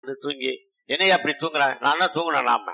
வந்து தூங்கி என்னைய அப்படி தூங்குறாங்க நான் தான் தூங்கினேன் நாம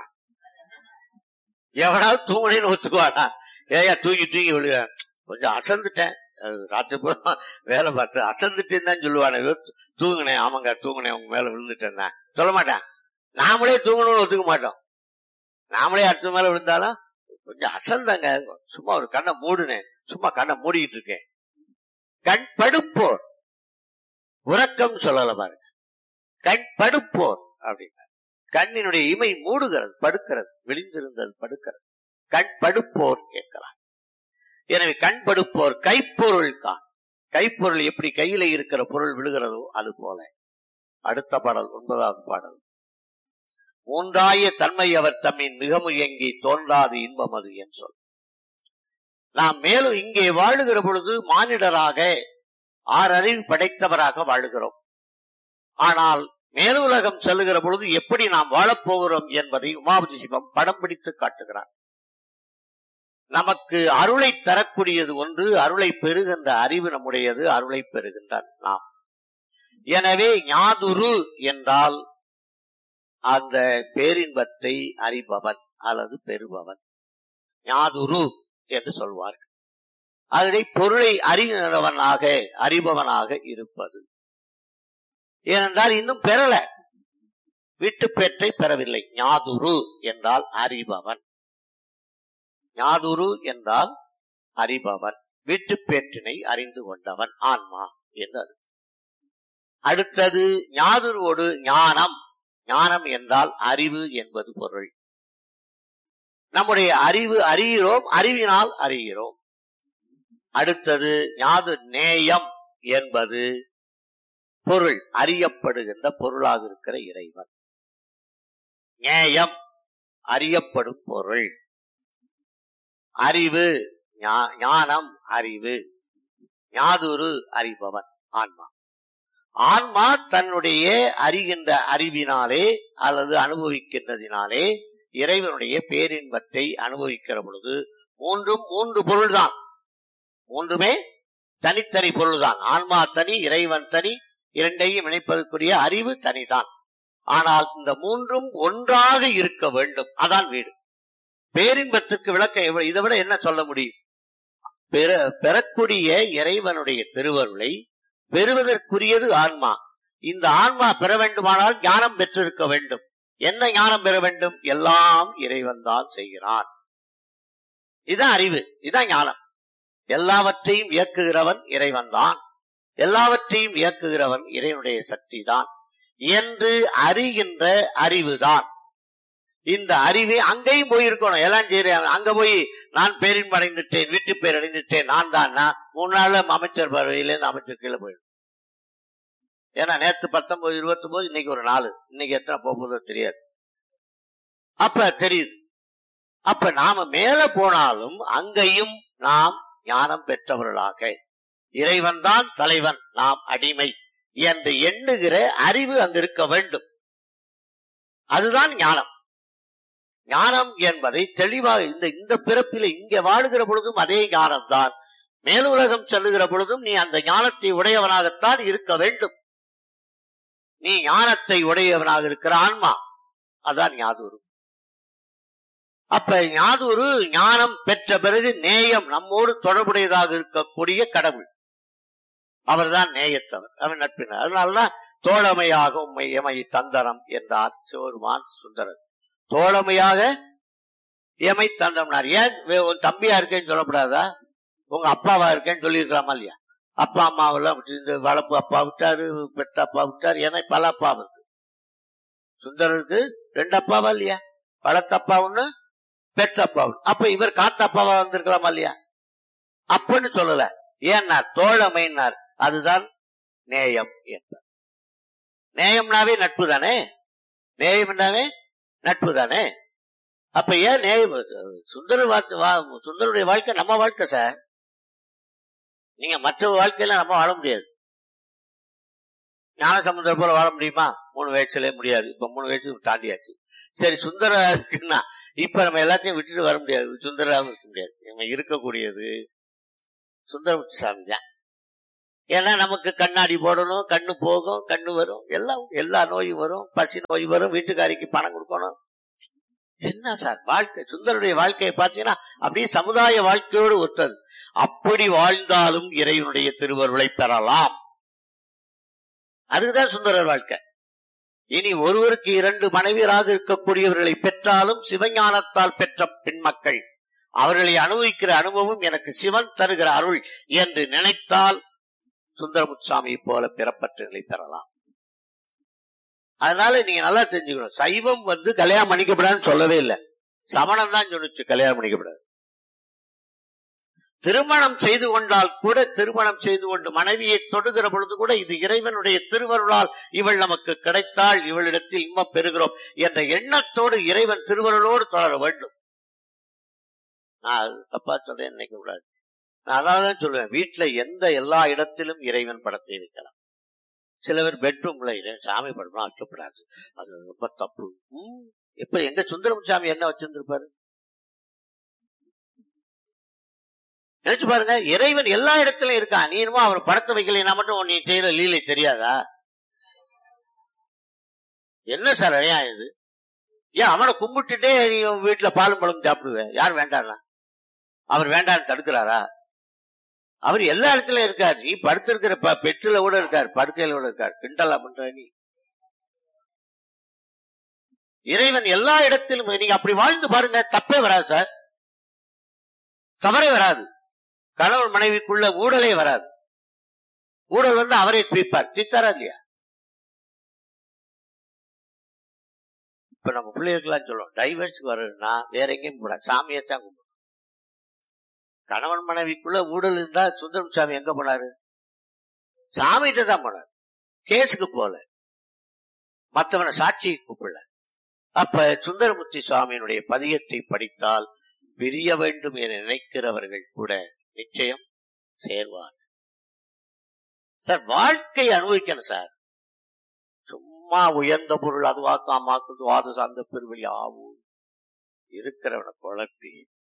எவனாவது தூங்கினேன்னு ஒத்துக்குவானா ஏயா தூங்கி தூங்கி விழுக கொஞ்சம் அசந்துட்டேன் அது ராத்திரி பூரா வேலை பார்த்து அசந்துட்டேன்னு தான் சொல்லுவானே ஐயோ, தூங்குனேன் ஆமாங்க தூங்குனேன் உங்க மேல விழுந்துட்டேன் சொல்ல மாட்டேன் நாமளே தூங்கணும்னு ஒத்துக்க மாட்டோம் நாமளே அடுத்த மேல விழுந்தாலும் கொஞ்சம் அசந்தங்க சும்மா ஒரு கண்ணை மூடுனேன் சும்மா கண்ணை மூடிக்கிட்டு இருக்கேன் கண் படுப்போர் உறக்கம் சொல்லல பாருங்க கண் படுப்போர் அப்படின்னா கண்ணினுடைய இமை மூடுகிறது படுக்கிறது விழிந்திருந்தது படுக்கிறது கண் படுப்போர் கேட்கிறார் எனவே கண் படுப்போர் கைப்பொருள் கான் கைப்பொருள் எப்படி கையில இருக்கிற பொருள் விழுகிறதோ அது போல அடுத்த பாடல் ஒன்பதாவது பாடல் மூன்றாய தன்மை அவர் தம்மின் மிக முயங்கி தோன்றாது இன்பம் அது என் சொல் நாம் மேலும் இங்கே வாழுகிற பொழுது மானிடராக ஆறறிவு படைத்தவராக வாழுகிறோம் ஆனால் மேலுலகம் செல்லுகிற பொழுது எப்படி நாம் வாழப்போகிறோம் என்பதை உமாபதி சிவம் படம் பிடித்து காட்டுகிறார் நமக்கு அருளை தரக்கூடியது ஒன்று அருளை பெறுகின்ற அறிவு நம்முடையது அருளை பெறுகின்ற நாம் எனவே ஞாதுரு என்றால் அந்த பேரின்பத்தை அறிபவன் அல்லது பெறுபவன் ஞாதுரு என்று சொல்வார்கள் அதனை பொருளை அறிகிறவனாக அறிபவனாக இருப்பது ஏனென்றால் இன்னும் பெறல வீட்டு பேற்றை பெறவில்லை ஞாதுரு என்றால் அறிபவன் ஞாதுரு என்றால் அறிபவன் வீட்டு பேற்றினை அறிந்து கொண்டவன் ஆன்மா என்று அர்த்தம். அடுத்தது ஞாதுருவோடு ஞானம் ஞானம் என்றால் அறிவு என்பது பொருள் நம்முடைய அறிவு அறிகிறோம் அறிவினால் அறிகிறோம் அடுத்தது ஞாது நேயம் என்பது பொருள் அறியப்படுகின்ற பொருளாக இருக்கிற இறைவன் நேயம் அறியப்படும் பொருள் அறிவு ஞா- ஞானம் அறிவு ஞாதுரு அறிபவன் ஆன்மா ஆன்மா தன்னுடைய அறிகின்ற அறிவினாலே அல்லது அனுபவிக்கின்றதினாலே இறைவனுடைய பேரின்பத்தை அனுபவிக்கிற பொழுது மூன்றும் மூன்று பொருள்தான் மூன்றுமே தனித்தனி பொருள்தான் ஆன்மா தனி இறைவன் தனி இரண்டையும் இணைப்பதற்குரிய அறிவு தனிதான் ஆனால் இந்த மூன்றும் ஒன்றாக இருக்க வேண்டும் அதான் வீடு பேரின்பத்திற்கு விளக்கம் எவ்வளவு- இதை விட என்ன சொல்ல முடியும் பெற பெறக்கூடிய இறைவனுடைய திருவருளை பெறுவதற்குரியது ஆன்மா இந்த ஆன்மா பெற வேண்டுமானால் ஞானம் பெற்றிருக்க வேண்டும் என்ன ஞானம் பெற வேண்டும் எல்லாம் இறைவன் தான் செய்கிறான் இதான் அறிவு இதான் ஞானம் எல்லாவற்றையும் இயக்குகிறவன் இறைவன் தான் எல்லாவற்றையும் இயக்குகிறவன் இறைவனுடைய சக்தி தான் என்று அறிகின்ற அறிவுதான் இந்த அறிவு அங்கேயும் போயிருக்கணும் எல்லாம் செய்யறேன் அங்க போய் நான் பேரின்ப அடைந்துட்டேன் வீட்டு பேர் அடைந்துட்டேன் நான் தான் நான் மூணு நாள்ல அமைச்சர் பதவியிலேருந்து அமைச்சர் கீழே போயிடும் ஏன்னா நேத்து பத்தொன்பது இருபத்தி ஒன்பது இன்னைக்கு ஒரு நாலு இன்னைக்கு எத்தனை போகுதோ தெரியாது அப்ப தெரியுது அப்ப நாம மேல போனாலும் அங்கேயும் நாம் ஞானம் பெற்றவர்களாக இறைவன் தான் தலைவன் நாம் அடிமை என்று எண்ணுகிற அறிவு அங்கு இருக்க வேண்டும் அதுதான் ஞானம் ஞானம் என்பதை தெளிவாக இந்த இந்த பிறப்பில இங்க வாழுகிற பொழுதும் அதே ஞானம் தான் மேலுலகம் செல்லுகிற பொழுதும் நீ அந்த ஞானத்தை உடையவனாகத்தான் இருக்க வேண்டும் நீ ஞானத்தை உடையவனாக இருக்கிற ஆன்மா அதான் ஞாதுரு அப்ப ஞாதுரு ஞானம் பெற்ற பிறகு நேயம் நம்மோடு தொடர்புடையதாக இருக்கக்கூடிய கடவுள் அவர்தான் நேயத்தவர் அவன் நட்பினர் அதனாலதான் தோழமையாக உண்மை எமை தந்தரம் என்றார் சிவருமான் சுந்தரர் தோழமையாக எமை தந்தம்னார் ஏன் வே- உன் தம்பியா இருக்கேன்னு சொல்லக்கூடாதா உங்க அப்பாவா இருக்கேன்னு சொல்லியிருக்கலாமா இல்லையா அப்பா அம்மாவெல்லாம் விட்டு இந்த வளர்ப்பு அப்பா விட்டாரு பெற்ற அப்பா விட்டாரு ஏன்னா பல அப்பா இருக்கு சுந்தரருக்கு ரெண்டு அப்பாவா இல்லையா வளர்த்த அப்பா ஒண்ணு பெற்ற அப்பா ஒண்ணு அப்ப இவர் காத்த அப்பாவா வந்திருக்கலாமா இல்லையா அப்பன்னு சொல்லல ஏன்னா தோழமைன்னார் அதுதான் நேயம் என்றார் நேயம்னாவே நட்பு தானே நேயம்னாவே நட்பு தானே அப்ப ஏன் நேயம் சுந்தர வாழ்க்கை வா- சுந்தருடைய வாழ்க்கை நம்ம வாழ்க்கை சார் நீங்க மற்ற வாழ்க்கையில நம்ம வாழ முடியாது ஞான சமுதிரம் போல வாழ முடியுமா மூணு வயசுல முடியாது இப்ப மூணு வயசு தாண்டியாச்சு சரி சுந்தரா இருக்குன்னா இப்ப நம்ம எல்லாத்தையும் விட்டுட்டு வர முடியாது சுந்தராவும் இருக்க முடியாது நம்ம இருக்கக்கூடியது சுந்தரமுத்து சாமி தான் ஏன்னா நமக்கு கண்ணாடி போடணும் கண்ணு போகும் கண்ணு வரும் எல்லாம் எல்லா நோயும் வரும் பசி நோய் வரும் வீட்டுக்காரிக்கு பணம் கொடுக்கணும் என்ன சார் வாழ்க்கை சுந்தருடைய வாழ்க்கையை பார்த்தீங்கன்னா அப்படியே சமுதாய வாழ்க்கையோடு ஒத்தது அப்படி வாழ்ந்தாலும் இறைவனுடைய திருவருளை பெறலாம் அதுக்குதான் சுந்தரர் வாழ்க்கை இனி ஒருவருக்கு இரண்டு மனைவியராக இருக்கக்கூடியவர்களை பெற்றாலும் சிவஞானத்தால் பெற்ற பெண்மக்கள் அவர்களை அனுபவிக்கிற அனுபவம் எனக்கு சிவன் தருகிற அருள் என்று நினைத்தால் சுந்தரமுத்சாமியை போல பிறப்பற்றங்களை பெறலாம் அதனால நீங்க நல்லா தெரிஞ்சுக்கணும் சைவம் வந்து கல்யாணம் பண்ணிக்கப்படாதுன்னு சொல்லவே இல்லை சமணம் தான் சொல்லுச்சு கல்யாணம் பண்ணிக்கப்படாது திருமணம் செய்து கொண்டால் கூட திருமணம் செய்து கொண்டு மனைவியை தொடுகிற பொழுது கூட இது இறைவனுடைய திருவருளால் இவள் நமக்கு கிடைத்தால் இவளிடத்தில் இன்பம் பெறுகிறோம் என்ற எண்ணத்தோடு இறைவன் திருவருளோடு தொடர வேண்டும் நான் அது தப்பா சொல்றேன் நினைக்க கூடாது நான் அதான் சொல்லுவேன் வீட்டுல எந்த எல்லா இடத்திலும் இறைவன் படத்தை வைக்கலாம் சில பேர் பெட்ரூம்ல இதை சாமி படமா வைக்கப்படாது அது ரொம்ப தப்பு ம், இப்ப எங்க சுந்தரம் சாமி என்ன வச்சிருந்திருப்பாரு நினைச்சு பாருங்க இறைவன் எல்லா இடத்துலயும் இருக்கான் நீ என்னமோ அவர் படத்தை வைக்கலைன்னா மட்டும் நீ செய்யற லீலை தெரியாதா என்ன சார் அநியாயம் இது ஏன் அவனை கும்பிட்டுட்டே நீ உன் வீட்டுல பாலும் பழம் சாப்பிடுவேன் யார் வேண்டாம்னா அவர் வேண்டாம்னு தடுக்கிறாரா அவர் எல்லா இடத்துலயும் இருக்கார் நீ படுத்திருக்கிற ப- பெட்டுல கூட இருக்கார் படுக்கையில கூட இருக்கார் கிண்டலா பண்ற நீ இறைவன் எல்லா இடத்திலும் நீங்க அப்படி வாழ்ந்து பாருங்க தப்பே வராது சார் தவறே வராது கணவன் மனைவிக்குள்ள ஊழலே வராது ஊழல் வந்து அவரே தீர்ப்பார் தீர்த்தாரா இல்லையா இப்ப நம்ம பிள்ளைகளுக்கெல்லாம் சொல்லுவோம் டைவர்ஸ்க்கு வரணும்னா வேற எங்கேயும் கூட சாமியை தான் கும்பிடணும் கணவன் மனைவிக்குள்ள ஊழல் இருந்தா சுந்தரம் சாமி எங்க போனாரு சாமிகிட்ட தான் போனார் கேஸுக்கு போல மத்தவனை சாட்சியை கூப்பிடல அப்ப சுந்தரமூர்த்தி சுவாமியினுடைய பதியத்தை படித்தால் பிரிய வேண்டும் என நினைக்கிறவர்கள் கூட நிச்சயம் சேர்வார் சார் வாழ்க்கையை அனுபவிக்கணும் சார் சும்மா உயர்ந்த பொருள் அதுவாக்காமாக்குது வாது சார்ந்த பெருவெளி ஆகும் இருக்கிறவனை குழப்பி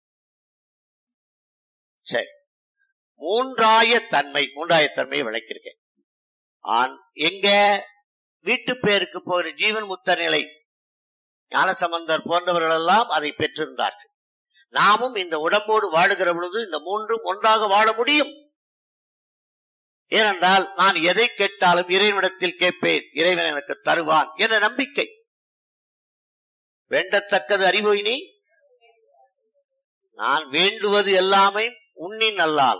சரி மூன்றாய தன்மை மூன்றாய தன்மையை விளக்கியிருக்கேன் ஆண் எங்க வீட்டு பேருக்கு போகிற ஜீவன் முத்த நிலை ஞானசம்பந்தர் போன்றவர்கள் எல்லாம் அதை பெற்றிருந்தார்கள் நாமும் இந்த உடம்போடு வாழுகிற பொழுது இந்த மூன்றும் ஒன்றாக வாழ முடியும் ஏனென்றால் நான் எதை கேட்டாலும் இறைவனிடத்தில் கேட்பேன் இறைவன் எனக்கு தருவான் என்ற நம்பிக்கை வேண்டத்தக்கது அறிவோயினி நான் வேண்டுவது எல்லாமே உன்னின் அல்லால்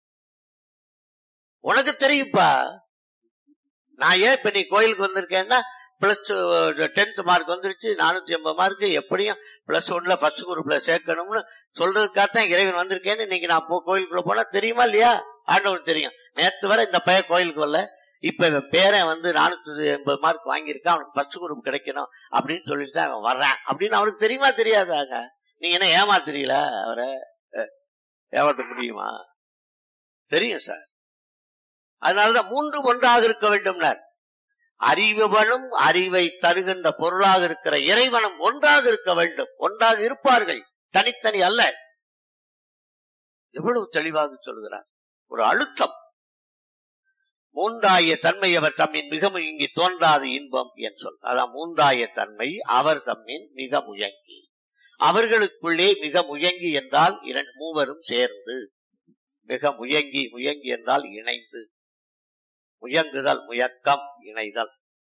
உனக்கு தெரியுப்பா நான் ஏன் இப்ப நீ கோயிலுக்கு வந்திருக்கேன்னா பிளஸ் டென்த் மார்க் வந்துருச்சு நானூத்தி எண்பது மார்க் எப்படியும் பிளஸ் ஒன்ல ஃபர்ஸ்ட் குரூப்ல சேர்க்கணும்னு சொல்றதுக்காகத்தான் இறைவன் வந்திருக்கேன்னு இன்னைக்கு நான் போ- கோயிலுக்குள்ள போனா தெரியுமா இல்லையா ஆண்டவனுக்கு தெரியும் நேத்து வரை இந்த பையன் கோயிலுக்கு வரல இப்ப இவன் பேரன் வந்து நானூத்தி எண்பது மார்க் வாங்கியிருக்கான் அவனுக்கு ஃபர்ஸ்ட் குரூப் கிடைக்கணும் அப்படின்னு சொல்லிட்டு தான் அவன் வர்றான் அப்படின்னு அவனுக்கு தெரியுமா தெரியாதாங்க நீங்க என்ன ஏமாத்துறீங்கள அவரை அஹ், ஏமாத்த முடியுமா தெரியும் சார் அதனாலதான் மூன்று ஒன்றாக இருக்க வேண்டும்னார் அறிவனும் அறிவை தருகின்ற பொருளாக இருக்கிற இறைவனும் ஒன்றாக இருக்க வேண்டும் ஒன்றாக இருப்பார்கள் தனித்தனி அல்ல எவ்வளவு தெளிவாக சொல்கிறார் ஒரு அழுத்தம் மூன்றாய தன்மை அவர் தம்மின் மிக முயங்கி தோன்றாத இன்பம் என் சொல் அதான் மூன்றாய தன்மை அவர் தம்மின் மிக முயங்கி அவர்களுக்குள்ளே மிக முயங்கி என்றால் இரண்டு மூவரும் சேர்ந்து மிக முயங்கி முயங்கி என்றால் இணைந்து முயங்குதல் முயக்கம் இணைதல்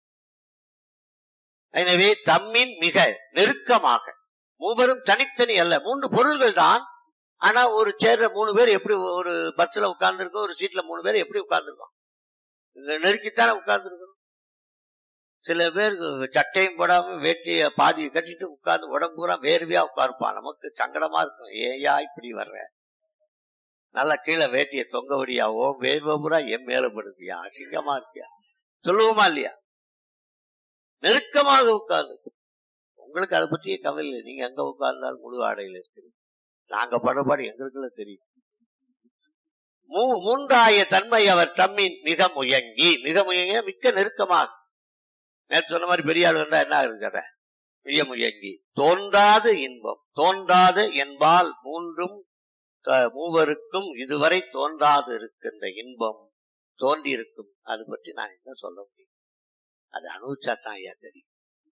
எனவே தம்மின் மிக நெருக்கமாக மூவரும் தனித்தனி அல்ல மூன்று பொருள்கள் தான் ஆனா ஒரு சேர்ல மூணு பேர் எப்படி ஒரு பஸ்ல உட்கார்ந்து இருக்கோம் ஒரு சீட்ல மூணு பேர் எப்படி உட்கார்ந்துருக்கோம் நெருக்கித்தானே உட்கார்ந்துருக்கோம் சில பேர் சட்டையும் போடாம வேட்டிய பாதியை கட்டிட்டு உட்கார்ந்து உடம்பு பூரா வேர்வையா உட்காருப்பான் நமக்கு சங்கடமா இருக்கும் ஏயா இப்படி வர்ற நல்லா கீழே வேட்டிய தொங்க வடியா ஓ வேர்வை பூரா என் மேல படுத்தியா அசிங்கமா இருக்கியா சொல்லுவோமா இல்லையா நெருக்கமாக உட்கார்ந்து உங்களுக்கு அதை பற்றிய கவலை இல்லை நீங்க எங்க உட்கார்ந்தாலும் முழு ஆடையில இருக்கிறீங்க நாங்க படப்பாடு எங்களுக்குள்ள தெரியும் மூ- மூன்றாய தன்மை அவர் தம்மின் மிக முயங்கி மிக முயங்கி மிக்க நெருக்கமாக நேற்று சொன்ன மாதிரி பெரிய ஆள் வந்தா என்ன இருக்கிற மிக முயங்கி தோன்றாத இன்பம் தோன்றாத என்பால் மூன்றும் த- மூவருக்கும் இதுவரை தோன்றாது இருக்கின்ற இன்பம் தோன்றி இருக்கும் அது பற்றி நான் என்ன சொல்ல முடியும் அது அனுபவிச்சா தான் ஐயா தெரியும்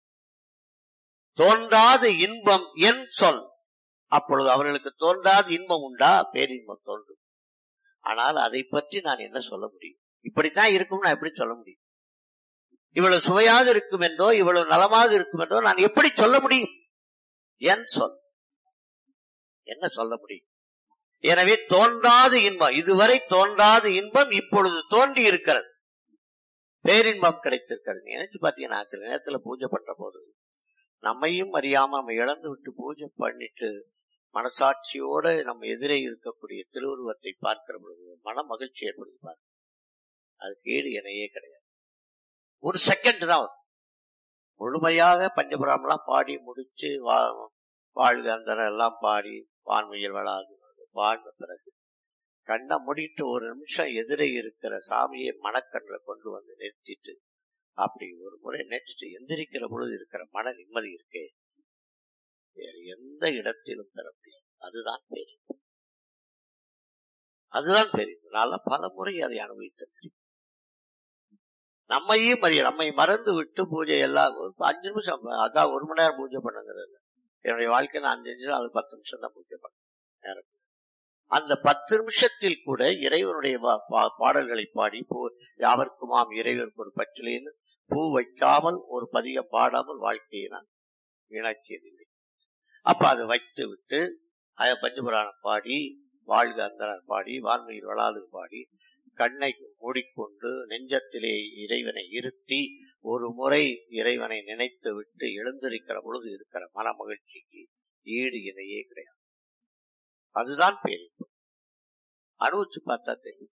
தோன்றாத இன்பம் என் சொல் அப்பொழுது அவர்களுக்கு தோன்றாத இன்பம் உண்டா பேரின்பம் தோன்றும் ஆனால் அதை பற்றி நான் என்ன சொல்ல முடியும் இப்படித்தான் இருக்கும் நான் எப்படி சொல்ல முடியும் இவ்வளவு சுவையாக இருக்கும் என்றோ இவ்வளவு நலமாக இருக்கும் என்றோ நான் எப்படி சொல்ல முடியும் என் சொல் என்ன சொல்ல முடியும் எனவே தோன்றாத இன்பம் இதுவரை தோன்றாத இன்பம் இப்பொழுது தோன்றி இருக்கிறது பேரின்பம் கிடைத்திருக்கிறது நினைச்சு பாத்தீங்கன்னா சில நேரத்துல பூஜை பண்ற போது நம்மையும் அறியாம நம்ம இழந்து விட்டு பூஜை பண்ணிட்டு மனசாட்சியோட நம்ம எதிரே இருக்கக்கூடிய திருவுருவத்தை பார்க்கிற பொழுது மன மகிழ்ச்சி ஏற்படுது பாருங்க அதுக்கு ஈடு இணையே கிடையாது ஒரு செகண்ட் தான் வரும் முழுமையாக பஞ்சபுராமெல்லாம் பாடி முடிச்சு வா- வாழ்க அந்தனர் எல்லாம் பாடி வான்மையில் வளாது வாழ்ந்த பிறகு கண்ணை மூடிட்டு ஒரு நிமிஷம் எதிரே இருக்கிற சாமியை மனக்கண்ணுல கொண்டு வந்து நிறுத்திட்டு அப்படி ஒரு முறை நினைச்சிட்டு எந்திரிக்கிற பொழுது இருக்கிற மன நிம்மதி இருக்கே வேற எந்த இடத்திலும் பெற முடியாது அதுதான் பேரின்பம் அதுதான் பேரின்பம் நான் பல முறை அதை அனுபவித்திருக்கிறேன் நம்மையும் அறிய நம்மை மறந்து விட்டு பூஜை எல்லாம் ஒரு அஞ்சு நிமிஷம் அக்கா ஒரு மணி நேரம் பூஜை பண்ணுங்கிறது என்னுடைய வாழ்க்கையில அஞ்சு நிமிஷம் அது பத்து நிமிஷம் தான் பூஜை பண்ண நேரம் அந்த பத்து நிமிஷத்தில் கூட இறைவனுடைய வா- பா- பாடல்களை பாடி பூ யாவர்க்குமாம் இறைவனுக்கு ஒரு பச்சிலைன்னு பூ வைக்காமல் ஒரு பதிக பாடாமல் வாழ்க்கையை நான் வீணாக்கியதில்லை அப்ப அதை வைத்து விட்டு அத பஞ்சபுராணம் பாடி வாழ்க அந்தனர் பாடி வான்மையில் வளாது பாடி கண்ணை மூடிக்கொண்டு நெஞ்சத்திலே இறைவனை இருத்தி ஒரு முறை இறைவனை நினைத்து விட்டு எழுந்திருக்கிற பொழுது இருக்கிற மன மகிழ்ச்சிக்கு ஈடு இணையே கிடையாது அதுதான் பேரின்பம் அனுபவிச்சு பார்த்தா தெரியும்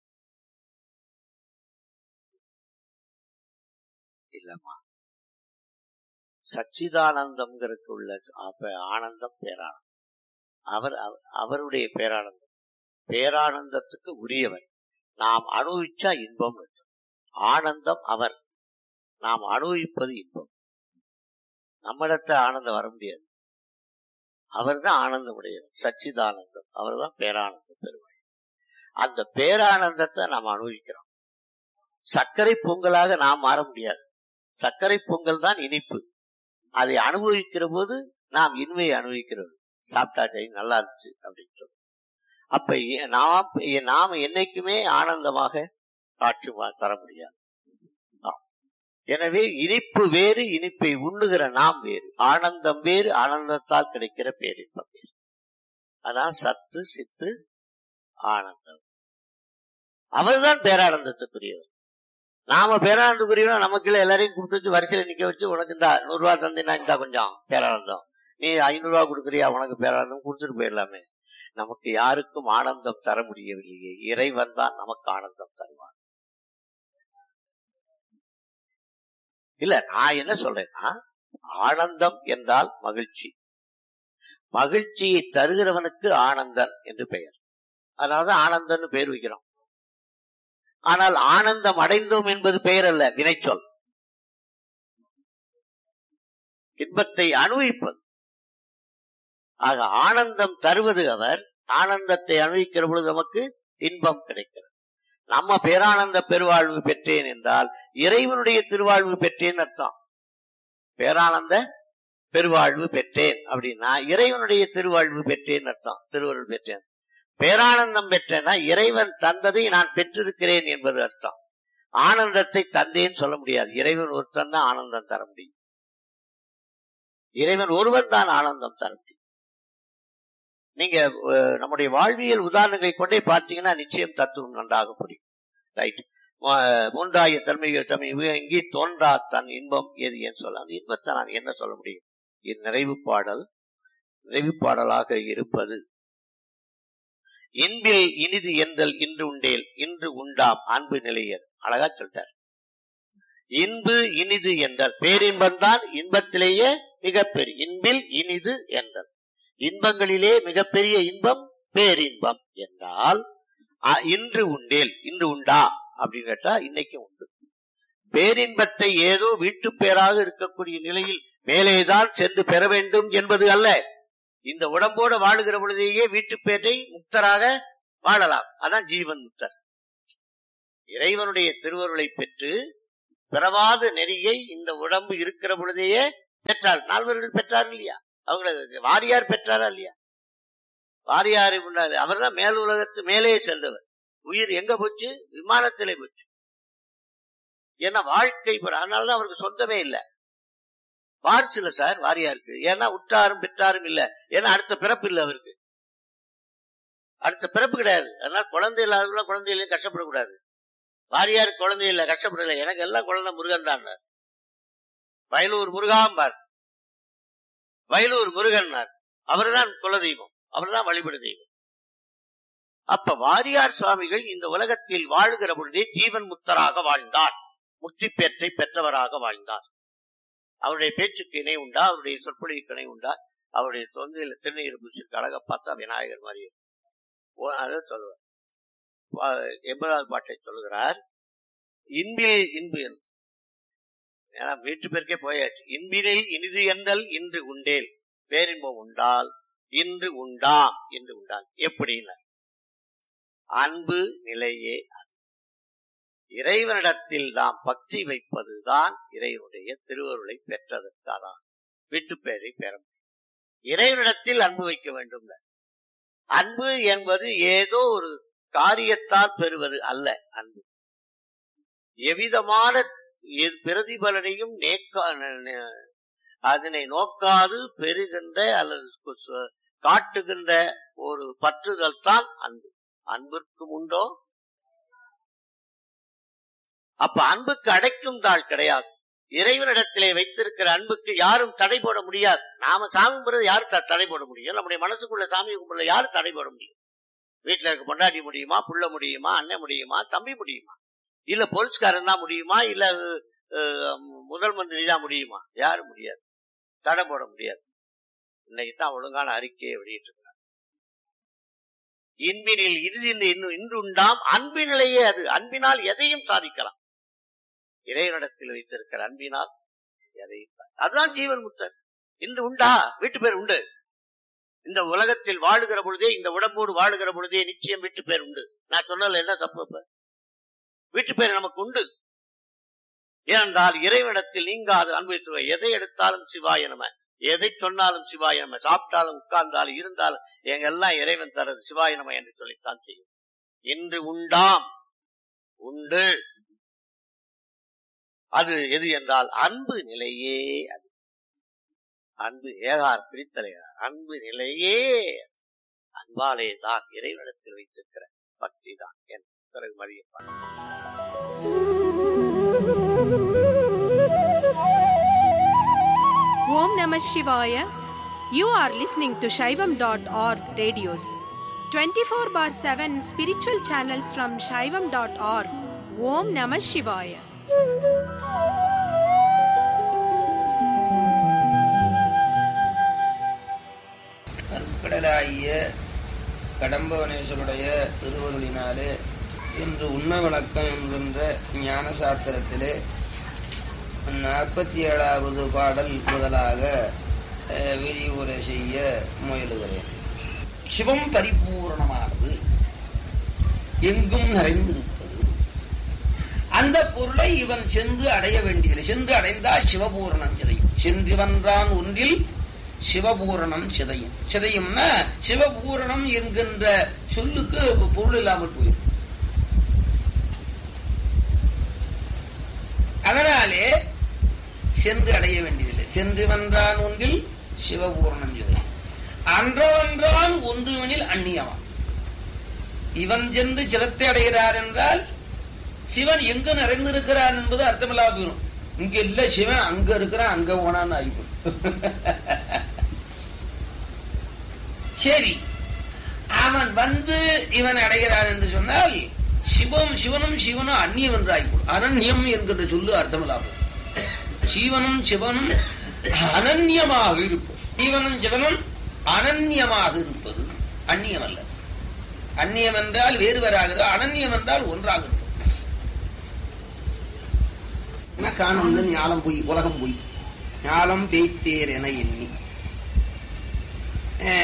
இல்லம்மா சச்சிதானந்தம்ங்கிறதுக்கு உள்ள அப்ப ஆனந்தம் பேரானந்தம் அவர் அவ- அவருடைய பேரானந்தம் பேரானந்தத்துக்கு உரியவர் நாம் அனுபவிச்சா இன்பம் இருக்கும். ஆனந்தம் அவர் நாம் அனுபவிப்பது இன்பம் நம்மிடத்த ஆனந்தம் வர முடியாது அவர்தான் ஆனந்தம் உடையவர் சச்சிதானந்தம் அவர்தான் பேரானந்தம் பெறுவார் அந்த பேரானந்தத்தை நாம் அனுபவிக்கிறோம் சர்க்கரை பொங்கலாக நாம் மாற முடியாது சர்க்கரை பொங்கல் தான் இனிப்பு அதை அனுபவிக்கிற போது நாம் இன்மையை அனுபவிக்கிறோம் சாப்பிட்டாட்டை நல்லா இருந்துச்சு அப்படின்னு சொல்லி அப்ப ஏ- நாம் ஏ- நாம் என்னைக்குமே ஆனந்தமாக காட்சி மா- தர முடியாது ஆம். எனவே இனிப்பு வேறு இனிப்பை உண்ணுகிற நாம் வேறு ஆனந்தம் வேறு ஆனந்தத்தால் கிடைக்கிற பேரின்பம் வேறு அதான் சத்து சித்து ஆனந்தம் அவர்தான் பேரானந்தத்துக்குரியவர் நாம பேரானந்தக்குரியவனா நமக்குள்ள எல்லாரையும் கூப்பிட்டு வச்சு வரிசையில நிக்க வச்சு உனக்கு இந்த நூறு ரூபா தந்தீங்கன்னா இந்தா கொஞ்சம் பேரானந்தம் நீ ஐநூறு ரூபா கொடுக்குறியா உனக்கு பேரானந்தம் கொடுத்துட்டு போயிடலாமே நமக்கு யாருக்கும் ஆனந்தம் தர முடியவில்லையே இறைவன் தான் நமக்கு ஆனந்தம் தருவான் இல்ல நான் என்ன சொல்றேன்னா ஆனந்தம் என்றால் மகிழ்ச்சி மகிழ்ச்சியை தருகிறவனுக்கு ஆனந்தன் என்று பெயர் அதனாலதான் ஆனந்தன் பெயர் வைக்கிறோம் ஆனால் ஆனந்தம் அடைந்தோம் என்பது பெயர் அல்ல வினைச்சொல் இன்பத்தை அனுபவிப்பது ஆக ஆனந்தம் தருவது அவர் ஆனந்தத்தை அனுபவிக்கிற பொழுது நமக்கு இன்பம் கிடைக்கிறது நம்ம பேரானந்த பெருவாழ்வு பெற்றேன் என்றால் இறைவனுடைய திருவாழ்வு பெற்றேன் அர்த்தம் பேரானந்த பெருவாழ்வு பெற்றேன் அப்படின்னா இறைவனுடைய திருவாழ்வு பெற்றேன் அர்த்தம் திருவருள் பெற்றேன் பேரானந்தம் பெற்றேன்னா இறைவன் தந்ததை நான் பெற்றிருக்கிறேன் என்பது அர்த்தம் ஆனந்தத்தை தந்தேன்னு சொல்ல முடியாது இறைவன் ஒருத்தன் தான் ஆனந்தம் தர முடியும் இறைவன் ஒருவன் தான் ஆனந்தம் தர முடியும் நீங்க அஹ், நம்முடைய வாழ்வியல் உதாரணங்களை கொண்டே பார்த்தீங்கன்னா நிச்சயம் தத்துவம் நன்றாக புரியும் ரைட் மூன்றாய தன்மைகள் தன்மை இங்கே தோன்றா தன் இன்பம் எது என்று சொல்ல அந்த இன்பத்தை நான் என்ன சொல்ல முடியும் இது நிறைவு பாடல் நிறைவு பாடலாக இருப்பது இன்பில் இனிது எந்தல் இன்று உண்டேல் இன்று உண்டாம் அன்பு நிலையர் அழகா சொல்லிட்டார் இன்பு இனிது என்றல் பேரின்பம் தான் இன்பத்திலேயே மிகப்பெரிய இன்பில் இனிது என்றல் இன்பங்களிலே மிகப்பெரிய இன்பம் பேரின்பம் என்றால் அ- இன்று உண்டேல் இன்று உண்டா அப்படின்னு கேட்டா இன்னைக்கு உண்டு பேரின்பத்தை ஏதோ வீட்டு பேராக இருக்கக்கூடிய நிலையில் மேலேதான் சென்று பெற வேண்டும் என்பது அல்ல இந்த உடம்போடு வாழுகிற பொழுதேயே வீட்டு பேரை முக்தராக வாழலாம் அதான் ஜீவன் முக்தர் இறைவனுடைய திருவருளை பெற்று பிறவாத நெறியை இந்த உடம்பு இருக்கிற பொழுதேயே பெற்றார் நால்வர்கள் பெற்றார் இல்லையா அவங்கள வாரியார் பெற்றாரா இல்லையா வாரியார் அவர் தான் மேல் உலகத்து மேலே சென்றவர் உயிர் எங்க போச்சு விமானத்திலே போச்சு ஏன்னா வாழ்க்கை அதனாலதான் அவருக்கு சொந்தமே இல்லை வாரிசு இல்ல சார் வாரியாருக்கு ஏன்னா உற்றாரும் பெற்றாரும் இல்ல ஏன்னா அடுத்த பிறப்பு இல்ல அவருக்கு அடுத்த பிறப்பு கிடையாது அதனால குழந்தை இல்லாதவங்கள குழந்தை இல்லையும் கஷ்டப்படக்கூடாது வாரியார் குழந்தை இல்ல கஷ்டப்படல எனக்கு எல்லாம் குழந்தை முருகன் தான் வயலூர் முருகாம்பார் வயலூர் முருகன் அவர்தான் குலதெய்வம் அவர்தான் வழிபடு தெய்வம் அப்ப வாரியார் சுவாமிகள் இந்த உலகத்தில் வாழுகிற பொழுதே ஜீவன் முத்தராக வாழ்ந்தார் முற்றி பெற்றை பெற்றவராக வாழ்ந்தார் அவருடைய பேச்சுக்கு இணை உண்டா அவருடைய சொற்பொழிவுக்கு இணை உண்டா அவருடைய தொந்தையில திருநீர் பூச்சிற்கு அழக பார்த்தா விநாயகர் மாதிரி அதை சொல்லுவார் எண்பதாவது பாட்டை சொல்லுகிறார் இன்பில் இன்பு ஏன்னா வீட்டு பேருக்கே போயாச்சு இன்பினில் இனிது என்றல் இன்று உண்டேல் பேரின்பம் உண்டால் இன்று உண்டாம் என்று உண்டால் எப்படின்னு அன்பு நிலையே அது இறைவனிடத்தில் நாம் பக்தி வைப்பதுதான் இறைவனுடைய திருவருளை பெற்றதற்கான வீட்டு பேரை பெற முடியும் இறைவனிடத்தில் அன்பு வைக்க வேண்டும் அன்பு என்பது ஏதோ ஒரு காரியத்தால் பெறுவது அல்ல அன்பு எவ்விதமான பிரதிபலனையும் அதனை நோக்காது பெறுகின்ற அல்லது காட்டுகின்ற ஒரு பற்றுதல் தான் அன்பு அன்பிற்கும் உண்டோ அப்ப அன்புக்கு அடைக்கும் தாள் கிடையாது இறைவனிடத்திலே வைத்திருக்கிற அன்புக்கு யாரும் தடை போட முடியாது நாம சாமி கும்பிடுறது யாரு தடை போட முடியும் நம்முடைய மனசுக்குள்ள சாமி கும்பிடுற யாரு தடை போட முடியும் வீட்டுல இருக்க பொண்டாட்டி முடியுமா புள்ள முடியுமா அண்ணன் முடியுமா தம்பி முடியுமா இல்ல போலீஸ்காரன் தான் முடியுமா இல்ல முதல் மந்திரி தான் முடியுமா யாரும் முடியாது தடை போட முடியாது இன்னைக்கு தான் ஒழுங்கான அறிக்கையை வெளியிட்டு இருக்கிறார் இன்பினில் இறுதி இன்னும் இன்று உண்டாம் அன்பினிலேயே அது அன்பினால் எதையும் சாதிக்கலாம் இறைவனிடத்தில் வைத்திருக்கிற அன்பினால் எதையும் அதுதான் ஜீவன் முத்தர் இன்று உண்டா வீட்டு பேர் உண்டு இந்த உலகத்தில் வாழுகிற பொழுதே இந்த உடம்போடு வாழுகிற பொழுதே நிச்சயம் வீட்டு பேர் உண்டு நான் சொன்னதுல என்ன தப்பு வீட்டு பேர் நமக்கு உண்டு ஏனென்றால் இறைவனிடத்தில் நீங்காது அனுபவித்து எதை எடுத்தாலும் சிவாய நம எதை சொன்னாலும் சிவாய நம சாப்பிட்டாலும் உட்கார்ந்தாலும் இருந்தாலும் எங்கெல்லாம் இறைவன் தரது சிவாய நம என்று சொல்லித்தான் செய்யும் இன்று உண்டாம் உண்டு அது எது என்றால் அன்பு நிலையே அது அன்பு ஏகார் பிரித்தலை அன்பு நிலையே அன்பாலே தான் இறைவனிடத்தில் வைத்திருக்கிற பக்தி தான் என் பிறகு மதியப்பான் Om Namah Shivaya. You are listening to Shaivam.org radios. 24 bar 7 spiritual channels from Shaivam.org. Om Namah Shivaya. கடலாகிய கடம்பவனேஸ்வருடைய திருவருளினாலே இன்று உண்மை வணக்கம் என்கின்ற ஞான சாத்திரத்திலே நாற்பத்தி ஏழாவது பாடல் முதலாக அஹ், விரிவுரை செய்ய முயலுகிறேன் சிவம் பரிபூர்ணமானது எங்கும் நிறைந்திருப்பது அந்த பொருளை இவன் சென்று அடைய வேண்டியதில்லை சென்று அடைந்தால் சிவபூரணம் சிதையும் சென்று வந்தான் ஒன்றில் சிவபூரணம் சிதையும் சிதையும்னா சிவபூரணம் என்கின்ற சொல்லுக்கு பொருள் இல்லாமல் போயிடும் அதனாலே சென்று அடைய வேண்டியதில்லை சென்று வந்தான் ஒன்றில் சிவபூரணம் சிதையும் அன்றவன்றான் ஒன்றுவனில் அந்நியமான் இவன் சென்று சிவத்தை அடைகிறார் என்றால் சிவன் எங்க நிறைந்திருக்கிறான் என்பது அர்த்தமில்லாத போயிடும் இங்க இல்ல சிவன் அங்க இருக்கிறான் அங்க போனான்னு ஆகிப்போம் சரி அவன் வந்து இவன் அடைகிறான் என்று சொன்னால் சிவம் சிவனும் சிவனும் அந்நியம் என்று ஆகிப்போம் அனன்யம் என்கின்ற சொல்லு அர்த்தமில்லாமல் சிவனும் சிவனும் அனன்யமாக இருப்பது ஜீவனும் சிவனும் அனன்யமாக இருப்பது அந்நியம் அல்ல அந்நியம் என்றால் வேறு வேறாகிறது அனன்யம் என்றால் ஒன்றாக இருப்பது என்ன காணும் ஞானம் போய் உலகம் போய் ஞானம் பெய்த்தேர் என எண்ணி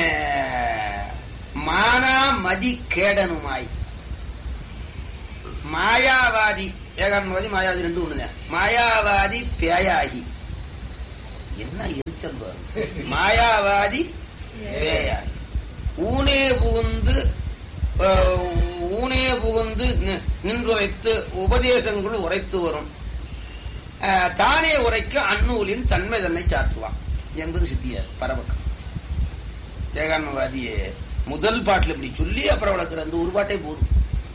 அஹ், மானா மதி கேடனுமாய் மாயாவாதி ஏகான்மவாதி மாயாவாதி ரெண்டு ஒண்ணுதான் மாயாவாதி பேயாகி என்ன எரிச்சல் பாரு. மாயாவாதி பேயாகி ஊனே புகுந்து அஹ், ஊனே புகுந்து நி- நின்றுரைத்து உபதேசங்கள் உரைத்து வரும் அஹ், தானே உரைக்க அந்நூலின் தன்மை தன்னை சாற்றுவான் என்பது சித்தியார் பரவக்கம் ஏகான்மவாதியே முதல் பாட்டுல இப்படி சொல்லி அப்புறம் வளர்க்குற அந்த ஒரு பாட்டே போதும்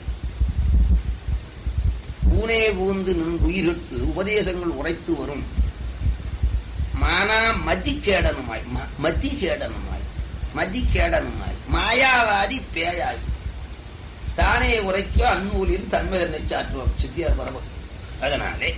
ஊனே புகுந்து நின் உயிருக்கு உபதேசங்கள் உரைத்து வரும் மானா மதிக்கேடனுமாய் ம- மதிக்கேடனுமாய் மதிக்கேடனுமாய் மாயாவாதி பேயாய் தானே உரைக்க அந்நூலில் தன்மை தன்னை சாற்றுவோம் சித்தியார் பரவம் அதனாலே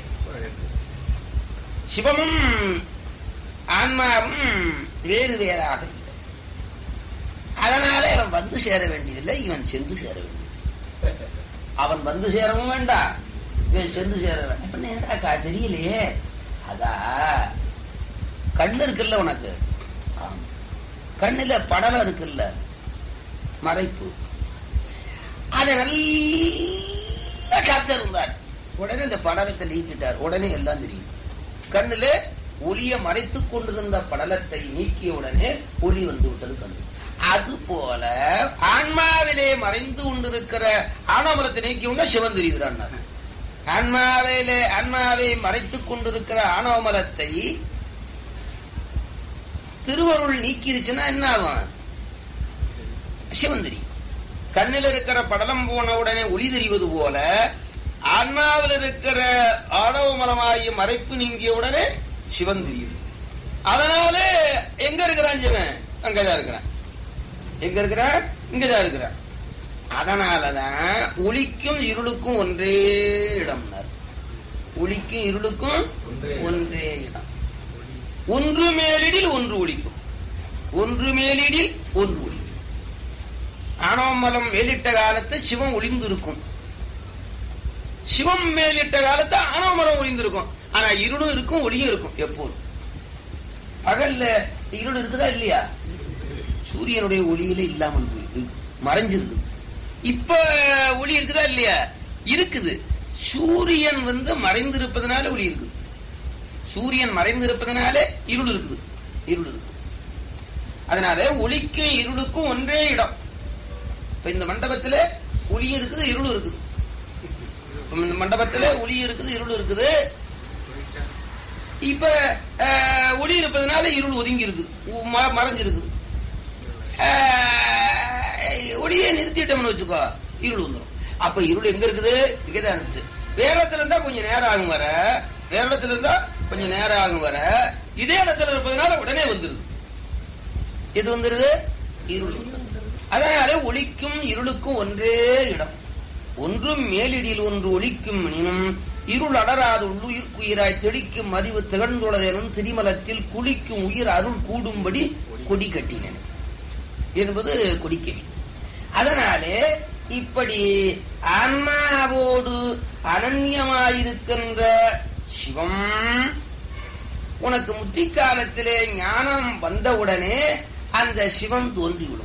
சிவமும் ஆன்மாவும் வேறு வேறாக இல்லை அதனால அவன் வந்து சேர வேண்டியதில்லை இவன் சென்று சேர வேண்டியது அவன் வந்து சேரவும் வேண்டாம் இவன் சென்று சேர வேண்டாம் இப்ப என்னடா தெரியலையே அதா கண்ணு இருக்குல்ல உனக்கு ஆமா. கண்ணுல படலம் இருக்குல்ல மறைப்பு அதை நல்லா காத்து இருந்தார் உடனே இந்த படலத்தை நீக்கிட்டார் உடனே எல்லாம் தெரியும் கண்ணுல ஒளிய மறைத்துக் கொண்டிருந்த படலத்தை நீக்கிய உடனே ஒளி வந்து விட்டது கண்ணு அது போல ஆன்மாவிலே மறைந்து கொண்டிருக்கிற ஆணவமரத்தை நீக்கிய உடனே சிவன் தெரிகிறான் ஆன்மாவிலே ஆன்மாவை மறைத்துக் கொண்டிருக்கிற ஆணவமரத்தை திருவருள் நீக்கிருச்சுன்னா என்ன ஆகும் சிவன் தெரியும் கண்ணில் இருக்கிற படலம் போன உடனே ஒளி தெரிவது போல ஆன்மாவில் இருக்கிற ஆணவ மலமாகிய மறைப்பு நீங்கிய உடனே சிவன் தெரியும் அதனால எங்க இருக்கிறான் சிவன் அங்கதான் இருக்கிறான் எங்க இருக்கிறான் இங்கதான் இருக்கிறான் அதனாலதான் ஒளிக்கும் இருளுக்கும் ஒன்றே இடம்னார் ஒளிக்கும் இருளுக்கும் ஒன்றே இடம் ஒன்று மேலிடில் ஒன்று ஒழிக்கும் ஒன்று மேலிடில் ஒன்று ஒழிக்கும் ஆணவமலம் மேலிட்ட காலத்து சிவம் ஒளிந்திருக்கும் சிவம் மேலிட்ட காலத்து ஆணவமலம் ஒளிந்திருக்கும் ஆனா இருளும் இருக்கும் ஒளியும் இருக்கும் எப்போதும் பகல்ல இருள் இருக்குதா இல்லையா சூரியனுடைய ஒளியில இல்லாமல் போய் இருக்கு. மறைஞ்சிருக்கு இப்ப ஒளி இருக்குதா இல்லையா இருக்குது சூரியன் வந்து மறைந்திருப்பதனால ஒளி இருக்குது சூரியன் மறைந்திருப்பதனால இருள் இருக்குது இருள் இருக்கு அதனால ஒளிக்கும் இருளுக்கும் ஒன்றே இடம் இப்ப இந்த மண்டபத்துல ஒளியும் இருக்குது இருளும் இருக்குது இப்ப இந்த மண்டபத்துல ஒளி இருக்குது இருள் இருக்குது இப்ப அஹ், ஒளி இருப்பதனால இருள் ஒதுங்கி இருக்குது உ- ம- மறைஞ்சிருக்குது அஹ், ஒளியை நிறுத்திட்டோம்னு வச்சுக்கோ இருள் வந்துடும் அப்ப இருள் எங்க இருக்குது இங்கதான் இருந்துச்சு வேற இடத்துல இருந்தா கொஞ்சம் நேரம் ஆகும் வர வேற இடத்துல இருந்தா கொஞ்சம் நேரம் ஆகும் வர இதே இடத்துல இருப்பதனால உடனே வந்துருது எது வந்துருது இருள் அதனால ஒளிக்கும் இருளுக்கும் ஒன்றே இடம் ஒன்றும் மேலிடியில் ஒன்று ஒளிக்கும் எனினும் இருள் அடராது உள்ளுயிர்க்குயிராய் தெளிக்கும் அறிவு திகழ்ந்துள்ளதெனும் திரிமலத்தில் குளிக்கும் உயிர் அருள் கூடும்படி கொடி கட்டினேன் என்பது கொடிக்கவி அதனாலே இப்படி ஆன்மாவோடு அனன்யமாயிருக்கின்ற சிவம் உனக்கு முத்தி காலத்திலே ஞானம் வந்தவுடனே அந்த சிவம் தோன்றிவிடும்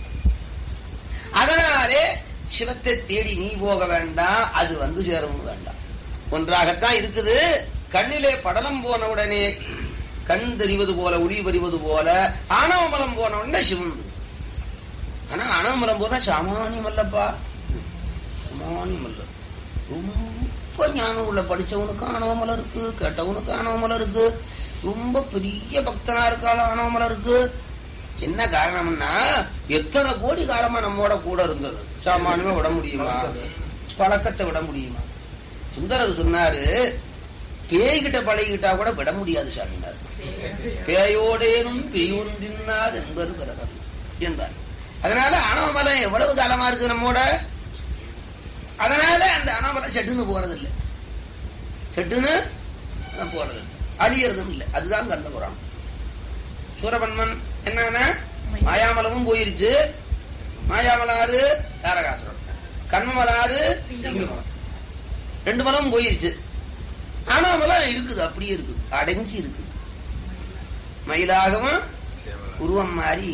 அதனாலே சிவத்தை தேடி நீ போக வேண்டாம் அது வந்து சேரவும் வேண்டாம் ஒன்றாகத்தான் இருக்குது கண்ணிலே படலம் போன உடனே கண் தெரிவது போல ஒளி வருவது போல ஆணவமலம் போன உடனே சிவன் வருது. ஆனா ஆணவமலம் போனா சாமானியம் அல்லப்பா சாமானியம் அல்ல ரொம்ப ஞானம் உள்ள படிச்சவனுக்கு ஆணவமலம் இருக்கு கேட்டவனுக்கு ஆணவமலம் இருக்கு ரொம்ப பெரிய பக்தனா இருக்கால ஆணவமலம் இருக்கு என்ன காரணம்னா எத்தனை கோடி காலமா நம்மோட கூட இருந்தது சாமானியமா விட முடியுமா பழக்கத்தை விட முடியுமா சுந்தரர் சொன்னாரு பேய்கிட்ட பழகிக்கிட்டா கூட விட முடியாது சாமினார் பேயோடேனும் பெய்யொன்றினாது என்பது பிறகு என்றார் அதனால அணவமலம் எவ்வளவு காலமா இருக்கு நம்மோட அதனால அந்த அணவமலம் செட்டுன்னு போறதில்லை செட்டுன்னு போறது அழியறதும் இல்லை அதுதான் கந்த புராணம் சூரபன்மன் என்னன்னா மாயாமலமும் போயிருச்சு மாயாமலாறு தாரகாசுரம் கண்மலாறு சிங்கமலம் ரெண்டு மலம் போயிருச்சு ஆனா மலம் இருக்குது அப்படியே இருக்குது அடங்கி இருக்குது மயிலாகவும் உருவம் மாறி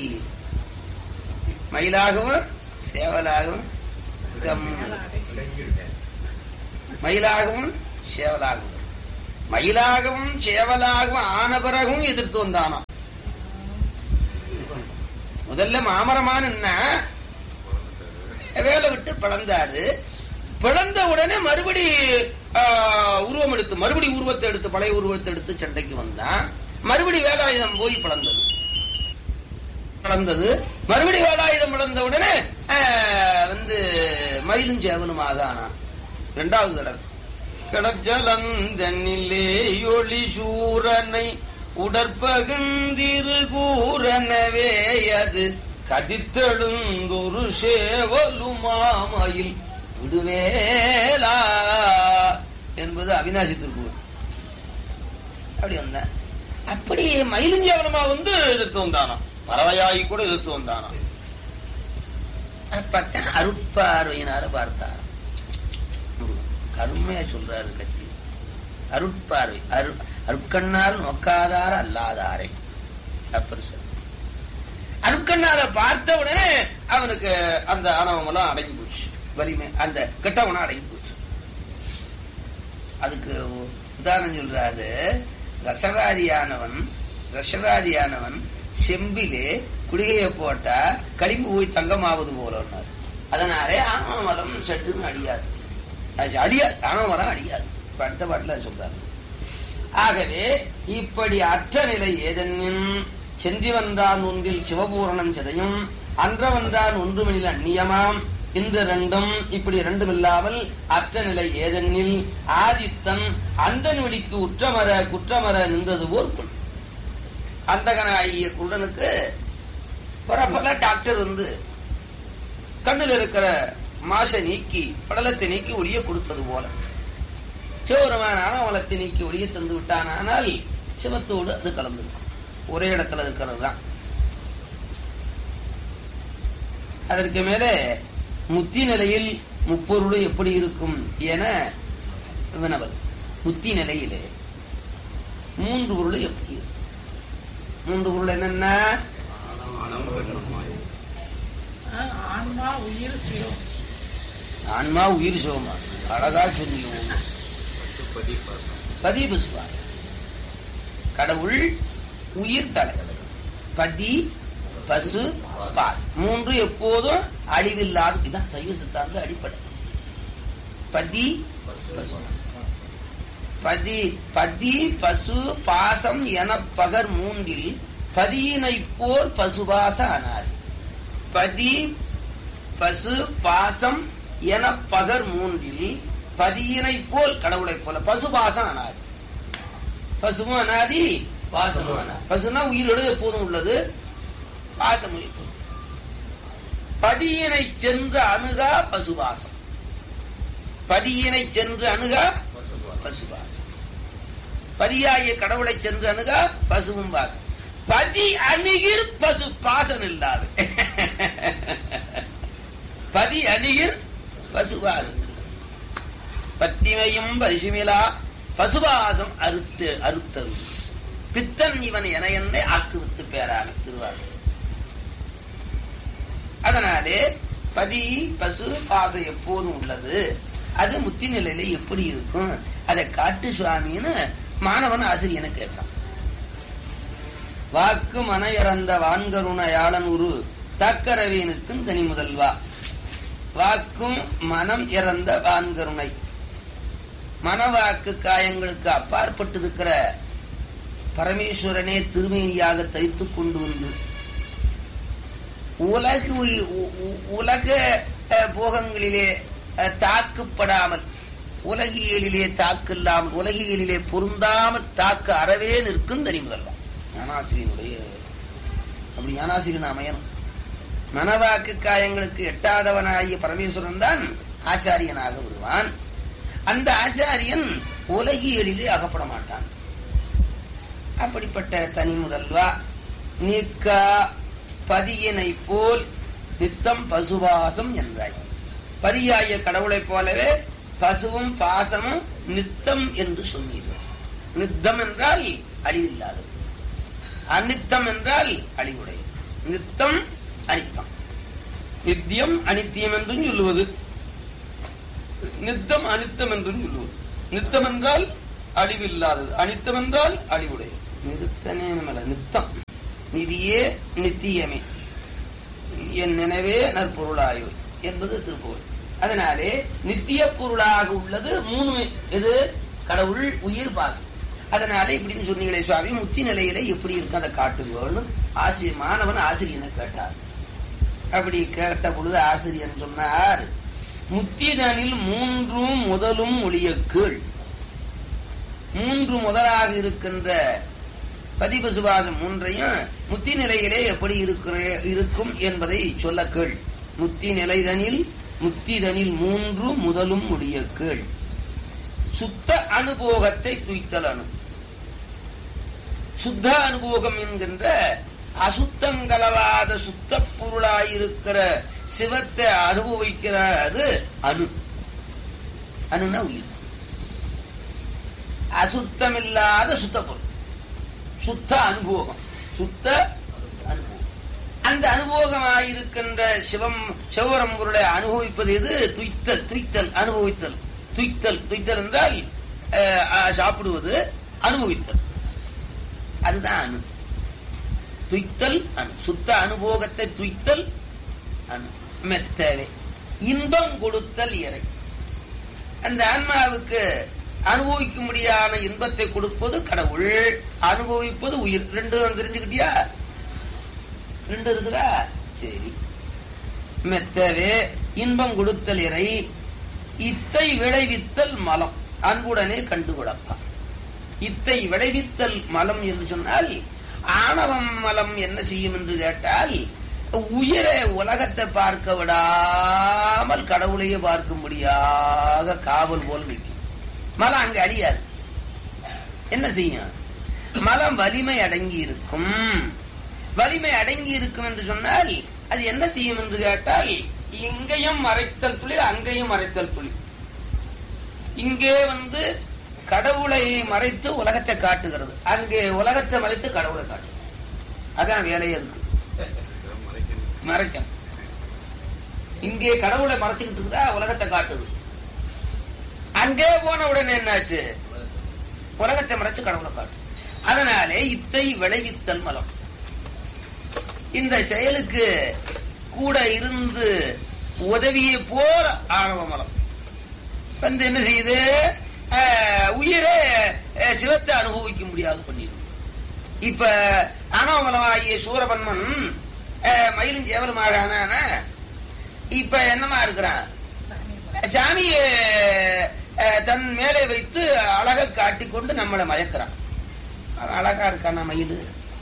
மயிலாகவும் சேவலாகவும் கம் மயிலாகவும் சேவலாகவும் மயிலாகவும் சேவலாகவும் ஆன பிறகும் எதிர்த்து வந்தானாம் முதல்ல மாமரமான வேலை விட்டு பிளந்தாரு பிளந்த உடனே மறுபடி ஆ, உருவம் எடுத்து மறுபடி உருவத்தை எடுத்து பழைய உருவத்தை எடுத்து சண்டைக்கு வந்தான் மறுபடி வேலாயுதம் போய் பிளந்தது பிளந்தது மறுபடி வேலாயுதம் பிளந்த உடனே ஆ, வந்து மயிலும் சேவனுமாக ஆனான் இரண்டாவது தடவை கடற்சலந்தனிலே ஒளி சூரனை உடற்பகுந்திரு கூறனவே அது கதித்தெழுந்தொரு சேவலுமாமையில் விடுவேலா என்பது அவினாசி திருக்குறள் அப்படி வந்த அப்படி மயிலுஞ்சேவலமா வந்து எதிர்த்து வந்தானாம் பறவையாகி கூட எதிர்த்து வந்தானாம் பார்த்தேன் அருட்பார்வையினார பார்த்தாராம் முருகன். கருமையா சொல்றாரு கட்சி அருட்பார்வை அரு அருட்கண்ணால் நோக்காதார அல்லாதாரை அப்பர் சொல்ற அருட்கண்ணால பார்த்த உடனே அவனுக்கு அந்த ஆணவம் எல்லாம் அடங்கி போச்சு வலிமை அந்த கெட்டவனா அடங்கி போச்சு அதுக்கு உதாரணம் சொல்றாரு ரசவாதியானவன் ரசவாதியானவன் செம்பிலே குடிகையை போட்டா களிம்பு போய் தங்கமாவது போலன்னாரு அதனாலே ஆணவமரம் சட்டுன்னு அடியாது அது அடியாது ஆணவமரம் அடியாது இப்ப அடுத்த பாட்டுல அது சொல்றாரு ஆகவே இப்படி அற்ற நிலை ஏதெனின் செந்தி வந்தான் ஒன்றில் சிவபூரணம் சிதையும் அன்ற வந்தான் ஒன்றுமெனில் அந்நியமாம் இந்த ரெண்டும் இப்படி ரெண்டும் இல்லாமல் அற்ற நிலை ஏதெனில் ஆதித்தன் அந்த நொடிக்கு உற்றமர குற்றமர நின்றது போல் கொள் அந்தகனாகிய குருடனுக்கு பரபல டாக்டர் வந்து கண்ணில் இருக்கிற மாசை நீக்கி படலத்தை நீக்கி ஒளிய கொடுத்தது போல சிவபெருமான ஆணவலத்தை நீக்கி ஒளிய தந்து விட்டானால் சிவத்தோடு அது கலந்துருக்கும் ஒரே இடத்துல இருக்கிறது தான் அதற்கு மேலே முத்தி நிலையில் முப்பொருள் எப்படி இருக்கும் என வினவல் முத்தி நிலையிலே மூன்று பொருள் எப்படி இருக்கும் மூன்று பொருள் என்னென்ன ஆன்மா உயிர் சிவம் ஆன்மா உயிர் சிவமா அழகா சொல்லுவோம் பதி விசுவாசம் கடவுள் உயிர் தலை பதி பசு பாஸ் மூன்று எப்போதும் அழிவில்லாத இதுதான் சைவ சித்தாந்த அடிப்படை பதி பசு. பதி பதி பசு பாசம் என பகர் மூன்றில் பதியினை போல் பசுபாச ஆனார் பதி பசு பாசம் என பகர் மூன்றில் பதியினை போல் கடவுளைப் போல பசுபாசம் அனாதி பசுவும் அனாதி பாசமும் அனாதி பசுனா உயிரோடு எப்போதும் உள்ளது பாசம் எப்போதும் பதியினை சென்று அணுகா பசுபாசம் பதியினை சென்று அணுகா பசுபாசம் பதியாகிய கடவுளை சென்று அணுகா பசுவும் பாசம் பதி அணுகிர் பசு பாசம் இல்லாது பதி அணியில் பசுபாசம் பத்திமையும் பரிசுமிலா பசுபாசம் அறுத்து அறுத்தது பித்தன் இவன் என என்னை ஆக்குவித்து பேரான திருவாரூர் அதனாலே பதி பசு பாசம் எப்போதும் உள்ளது அது முத்தி நிலையில எப்படி இருக்கும் அதை காட்டு சுவாமின்னு மாணவன் ஆசிரியனை கேட்டான் வாக்கு மன இறந்த வான்கருணையாளன் உரு தக்கரவீனுக்கும் தனி முதல்வா வாக்கும் மனம் இறந்த வான்கருணை மனவாக்கு காயங்களுக்கு அப்பாற்பட்டு இருக்கிற பரமேஸ்வரனே திருமேனியாக தைத்துக் கொண்டு வந்து உலகு உ- உ- உலக அஹ், போகங்களிலே அஹ், தாக்குப்படாமல் உலகியலிலே தாக்கு இல்லாமல் உலகியலிலே பொருந்தாமல் தாக்கு அறவே நிற்கும் தனி முதல்வா ஞானாசிரியனுடைய அப்படி ஞானாசிரியன் அமையணும் மனவாக்கு காயங்களுக்கு எட்டாதவனாகிய பரமேஸ்வரன் தான் ஆச்சாரியனாக வருவான் அந்த ஆச்சாரியன் உலகியலிலே அகப்பட மாட்டான் அப்படிப்பட்ட தனி முதல்வா நீக்கா பதியினை போல் நித்தம் பசுபாசம் என்றாய் பதியாய கடவுளைப் போலவே பசுவும் பாசமும் நித்தம் என்று சொன்னீர்கள் நித்தம் என்றால் அழிவில்லாதது அனித்தம் என்றால் அழிவுடையது நித்தம் அனித்தம் நித்தியம் அனித்தியம் என்றும் சொல்லுவது நித்தம் அனித்தம் என்றும் சொல்லுவது நித்தம் என்றால் அழிவில்லாதது அனித்தம் என்றால் அழிவுடையது நிறுத்தனே நமல நித்தம் நிதியே நித்தியமே என் நினைவே நற்பொருளாயோ என்பது திருப்புகழ் அதனாலே நித்திய பொருளாக உள்ளது மூணு எது கடவுள் உயிர் பாசம் அதனால இப்படின்னு சொன்னீங்களே சுவாமி முத்தி நிலையில எப்படி இருக்கு அதை காட்டுங்கள்னு ஆசிரியர் மாணவன் ஆசிரியனை கேட்டார் அப்படி கேட்ட பொழுது ஆசிரியர் சொன்னார் முத்திதனில் மூன்றும் முதலும் ஒளிய கீழ் மூன்று முதலாக இருக்கின்ற பதிபசுவாதம் மூன்றையும் முத்தி நிலையிலே எப்படி இருக்கிற இருக்கும் என்பதை சொல்ல கேள் முத்தி நிலைதனில் முத்திதனில் மூன்று முதலும் உடைய கேள் சுத்த அனுபோகத்தை துய்த்தல் அணு சுத்த அனுபோகம் என்கின்ற அசுத்தங்கலவாத சுத்த பொருளாயிருக்கிற சிவத்தை அனுபவிக்கிறது அணு அணுனா உயிர் அசுத்தமில்லாத சுத்த பொருள் சுத்த அனுபோகம் சுத்த அனுபவம் அந்த அனுபோகமாயிருக்கின்ற சிவம் சிவபரம் பொருளை அனுபவிப்பது எது துய்த்தல் துய்த்தல் அனுபவித்தல் துய்த்தல் துய்த்தல் என்றால் அஹ், அஹ், சாப்பிடுவது அனுபவித்தல் அதுதான் அணு துய்த்தல் அணு சுத்த அனுபோகத்தை துய்த்தல் அணு மெத்தவே இன்பம் கொடுத்தல் இறை அந்த ஆன்மாவுக்கு அனுபவிக்கும்படியான இன்பத்தை கொடுப்பது கடவுள் அனுபவிப்பது உயிர் ரெண்டு தெரிஞ்சுக்கிட்டியா ரெண்டு இருக்குதா சரி மெத்தவே இன்பம் கொடுத்தல் இறை இத்தை விளைவித்தல் மலம் அன்புடனே கண்டுவிடப்பா இத்தை விளைவித்தல் மலம் என்று சொன்னால் ஆணவம் மலம் என்ன செய்யும் என்று கேட்டால் உயிரை உலகத்தை பார்க்க விடாமல் கடவுளையே பார்க்கும்படியாக காவல் போல் நிற்கும் மலம் அங்க அடியாது என்ன செய்யும் மலம் வலிமை அடங்கி இருக்கும் வலிமை அடங்கி இருக்கும் என்று சொன்னால் அது என்ன செய்யும் என்று கேட்டால் இங்கேயும் மறைத்தல் துளி அங்கேயும் மறைத்தல் துளி இங்கே வந்து கடவுளை மறைத்து உலகத்தை காட்டுகிறது அங்கே உலகத்தை மறைத்து கடவுளை காட்டு அதான் வேலையே இருக்கு மறைக்கணும் இங்கே கடவுளை மறைச்சுக்கிட்டு இருக்குதா உலகத்தை காட்டுது அங்கே போன உடனே என்னாச்சு உலகத்தை மறைச்சு கடவுளை காட்டு அதனாலே இத்தை விளைவித்தல் மலம் இந்த செயலுக்கு கூட இருந்து உதவியை போல ஆணவ மலம் வந்து என்ன செய்யுது அஹ், உயிரை அஹ், சிவத்தை அனுபவிக்க முடியாது பண்ணிடும் இப்ப ஆணவமலமாகிய சூரபன்மன் அஹ், மயிலும் சேவலுமாக ஆனான இப்ப என்னமா இருக்கிறான் சாமியை அஹ், தன் மேலே வைத்து அழகை காட்டிக்கொண்டு நம்மளை மயக்கிறான் அவன் அழகா இருக்கானா மயில்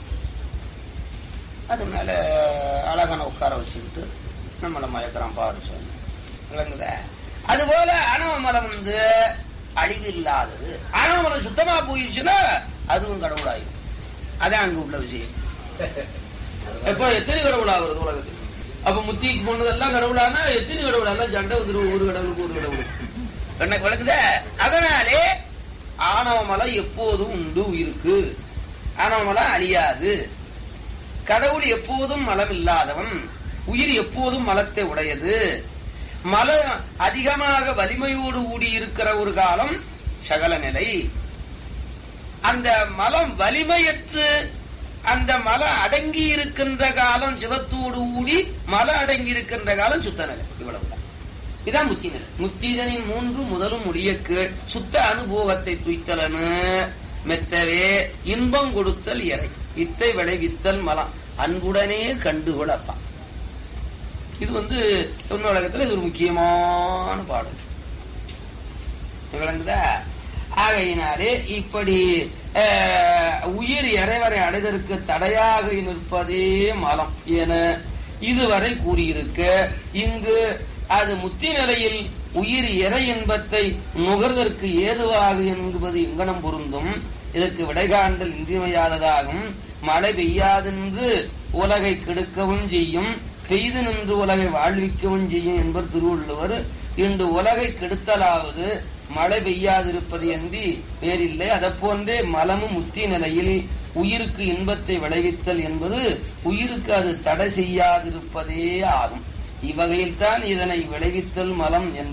அது மேல அழகான உட்கார வச்சுக்கிட்டு நம்மளை மயக்கிறான் பாரு சொல்லு விளங்குதா அதுபோல அணவ மலம் வந்து அழிவு இல்லாதது அணவ மலம் சுத்தமா போயிடுச்சுன்னா அதுவும் கடவுளாயும் அதான் அங்க உள்ள விஷயம் எப்ப எத்தனை கடவுளா வருது உலகத்துக்கு அப்ப முத்திக்கு போனதெல்லாம் கடவுளானா எத்தனை கடவுளா சண்டை வந்துடும் ஒரு கடவுளுக்கு ஒரு கடவுள் என்ன விளக்குதா அதனாலே ஆணவ மலம் எப்போதும் உண்டு உயிருக்கு ஆணவ மலம் அழியாது கடவுள் எப்போதும் மலம் இல்லாதவன் உயிர் எப்போதும் மலத்தை உடையது மலம் அதிகமாக வலிமையோடு கூடி இருக்கிற ஒரு காலம் சகல நிலை அந்த மலம் வலிமையற்று அந்த மலம் அடங்கி இருக்கின்ற காலம் சிவத்தோடு கூடி மலம் அடங்கி இருக்கின்ற காலம் சுத்த நிலை இவ்வளவுதான் இதான் முத்தி நிலை முத்திதனின் மூன்று முதலும் முடிய கீழ் சுத்த அனுபவத்தை துய்த்தலனு மெத்தவே இன்பம் கொடுத்தல் இறை இத்தை விளைவித்தல் மலம் அன்புடனே கண்டுகொள்ளப்பா இது வந்து உலகத்துல இது ஒரு முக்கியமான பாடல் விளங்குதா ஆகையினாலே இப்படி அஹ், உயிர் இறைவரை அடைதற்கு தடையாக நிற்பதே மலம் என இதுவரை கூறியிருக்க இங்கு அது முத்தி நிலையில் உயிர் இறை இன்பத்தை நுகர்தற்கு ஏதுவாக என்பது எங்கனம் பொருந்தும் இதற்கு விடைகாண்டல் இன்றியமையாததாகும் மழை பெய்யாதென்று உலகை கெடுக்கவும் செய்யும் பெய்து நின்று உலகை வாழ்விக்கவும் செய்யும் என்பர் திருவள்ளுவர் இன்று உலகை கெடுத்தலாவது மழை பெய்யாதிருப்பது என்று வேறில்லை அதை போன்றே மலமும் முத்தி நிலையில் உயிருக்கு இன்பத்தை விளைவித்தல் என்பது உயிருக்கு அது தடை செய்யாதிருப்பதே ஆகும் இவ்வகையில் தான் இதனை விளைவித்தல் மலம் என்றார்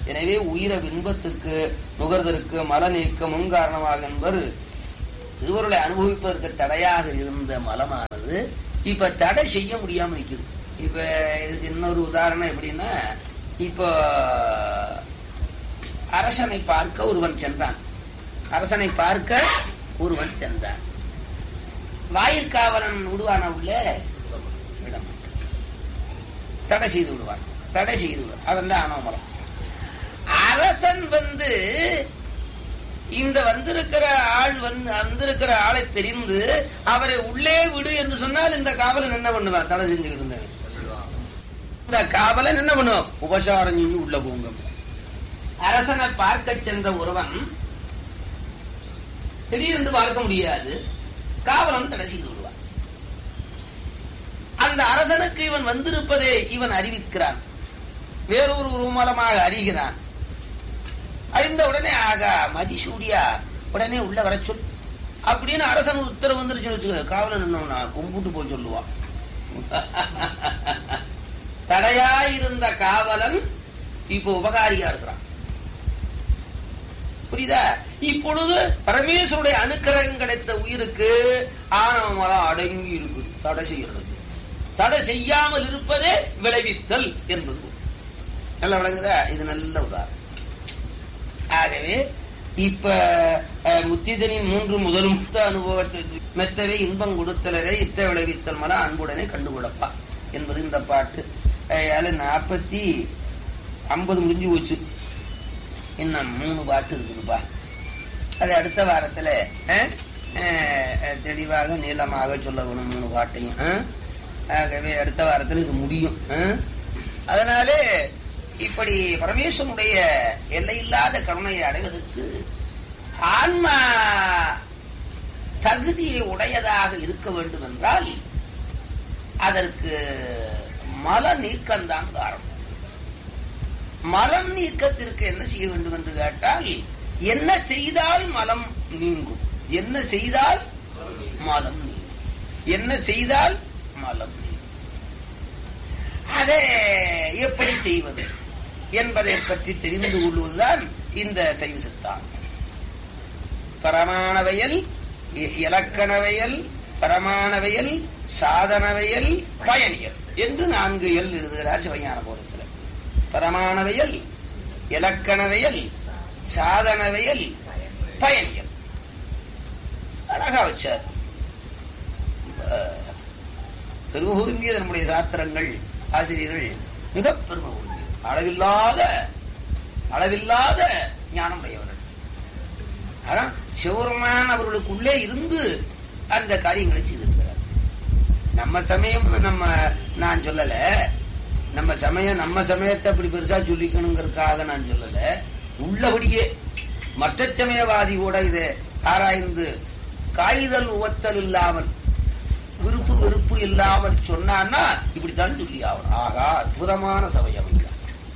எனவே உயிர இன்பத்துக்கு நுகர்தற்கு மல நீக்க முன் காரணமாக என்பர் திருவருளை அனுபவிப்பதற்கு தடையாக இருந்த மலமானது இப்ப தடை செய்ய முடியாம நிக்குது இப்ப இதுக்கு இன்னொரு உதாரணம் எப்படின்னா இப்போ அரசனை பார்க்க ஒருவன் சென்றான் அரசனை பார்க்க ஒருவன் சென்றான் வாயிற்காவலன் விடுவானா உள்ள விட மாட்டான். தடை செய்து விடுவான் தடை செய்து விடுவான் அவன் தான் அனோமலம் அரசன் வந்து இந்த வந்திருக்கிற ஆள் வந்து வந்திருக்கிற ஆளை தெரிந்து அவரை உள்ளே விடு என்று சொன்னால் இந்த காவலன் என்ன பண்ணுவான் தடை செஞ்சுக்கிட்டு இருந்தவன் இந்த காவலன் என்ன பண்ணுவான் உபசாரம் செஞ்சு உள்ள போங்க அரசனை பார்க்க சென்ற ஒருவன் திடீரென்று பார்க்க முடியாது காவலன் தடை செய்து விடுவான் அந்த அரசனுக்கு இவன் வந்திருப்பதை இவன் அறிவிக்கிறான் வேறொரு உருவமலமாக அறிகிறான் அறிந்த உடனே ஆகா மதிசூடியா உடனே உள்ள வர சொல் அப்படின்னு அரசன் உத்தரவு வந்துருச்சு வச்சுக்க காவலன் என்ன கும்பிட்டு போய் சொல்லுவான் தடையாயிருந்த காவலன் இப்போ உபகாரியா இருக்கிறான் புரியுதா இப்பொழுது பரமேஸ்வருடைய அனுக்கிரகம் கிடைத்த உயிருக்கு ஆணவமலம் அடங்கி இருக்குது தடை செய்யறது தடை செய்யாமல் இருப்பதே விளைவித்தல் என்பது நல்ல விளங்குதா இது நல்ல உதாரணம் ஆகவே இப்ப அஹ், முத்திதனின் மூன்று முதல் முத்த அனுபவத்திற்கு மெத்தவே இன்பம் கொடுத்தலரே இத்த விளைவித்தல் மன அன்புடனே கண்டுகொடப்பா என்பது இந்த பாட்டு அதனால நாற்பத்தி ஐம்பது முடிஞ்சு போச்சு இன்னும் மூணு பாட்டு இருக்குதுப்பா அது அடுத்த வாரத்துல அஹ், அஹ், தெளிவாக நீளமாக சொல்ல வேணும் மூணு பாட்டையும் அஹ். ஆகவே அடுத்த வாரத்தில் இது முடியும் அஹ். அதனாலே இப்படி பரமேஸ்வரனுடைய எல்லையில்லாத கருணையை அடைவதற்கு ஆன்மா தகுதியை உடையதாக இருக்க வேண்டும் என்றால் அதற்கு மல நீக்கம்தான் காரணம் மலம் நீக்கத்திற்கு என்ன செய்ய வேண்டும் என்று கேட்டால் என்ன செய்தால் மலம் நீங்கும் என்ன செய்தால் மலம் நீங்கும் என்ன செய்தால் மலம் நீங்கும் அதை எப்படி செய்வது என்பதை பற்றி தெரிந்து கொள்வதுதான் இந்த சைவ சித்தாந்தம் பரமானவையல் இ- இலக்கணவையல் பரமானவையல் சாதனவையல் பயனியல் என்று நான்கு எல் எழுதுகிறார் சிவஞான போதத்தில் பரமானவையல் இலக்கணவையல் சாதனவையல் பயனியல் அழகா வச்சார் அஹ், பெருமகுருங்கிய நம்முடைய சாத்திரங்கள் ஆசிரியர்கள் மிக பெருமகுருங்கிய அளவில்லாத அளவில்லாத ஞானம் உடையவர்கள் அதான் சிவருமான் அவர்களுக்குள்ளே இருந்து அந்த காரியங்களை செய்திருக்கிறார் நம்ம சமயம் நம்ம நான் சொல்லல நம்ம சமயம் நம்ம சமயத்தை அப்படி பெருசா சொல்லிக்கணுங்கிறதுக்காக நான் சொல்லல உள்ளபடியே மற்ற சமயவாதி கூட இதை ஆராய்ந்து காய்தல் உவத்தல் இல்லாமல் விருப்பு வெறுப்பு இல்லாமல் சொன்னான்னா இப்படித்தான் சொல்லி ஆகணும் ஆகா அற்புதமான சமயம் ஐயா